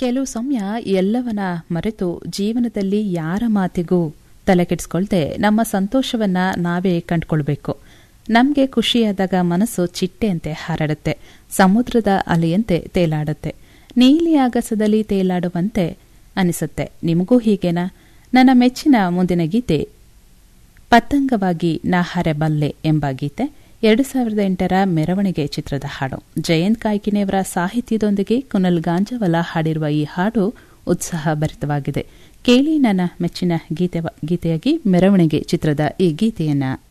ಕೆಲವು ಸಮಯ ಎಲ್ಲವನ್ನ ಮರೆತು ಜೀವನದಲ್ಲಿ ಯಾರ ಮಾತಿಗೂ ತಲೆ ಕೆಡಿಸ್ಕೊಳ್ದೆ ನಮ್ಮ ಸಂತೋಷವನ್ನ ನಾವೇ ಕಂಡುಕೊಳ್ಬೇಕು ನಮಗೆ ಖುಷಿಯಾದಾಗ ಮನಸ್ಸು ಚಿಟ್ಟೆಯಂತೆ ಹಾರಾಡುತ್ತೆ ಸಮುದ್ರದ ಅಲೆಯಂತೆ ತೇಲಾಡುತ್ತೆ ನೀಲಿ ಆಗಸದಲ್ಲಿ ತೇಲಾಡುವಂತೆ ಅನಿಸುತ್ತೆ ನಿಮಗೂ ಹೀಗೇನಾ ನನ್ನ ಮೆಚ್ಚಿನ ಮುಂದಿನ ಗೀತೆ ಪತಂಗವಾಗಿ ನಾ ಹರೆಬಲ್ಲೆ ಎಂಬ ಗೀತೆ ಎರಡು ಸಾವಿರದ ಎಂಟರ ಮೆರವಣಿಗೆ ಚಿತ್ರದ ಹಾಡು ಜಯಂತ್ ಕಾಯ್ಕಿಣಿಯವರ ಸಾಹಿತ್ಯದೊಂದಿಗೆ ಕುನಲ್ ಗಾಂಜವಲ ಹಾಡಿರುವ ಈ ಹಾಡು ಉತ್ಸಾಹ ಭರಿತವಾಗಿದೆ ಕೇಳಿ ನನ್ನ ಮೆಚ್ಚಿನ ಗೀತೆ ಗೀತೆಯಾಗಿ ಮೆರವಣಿಗೆ ಚಿತ್ರದ ಈ ಗೀತೆಯನ್ನ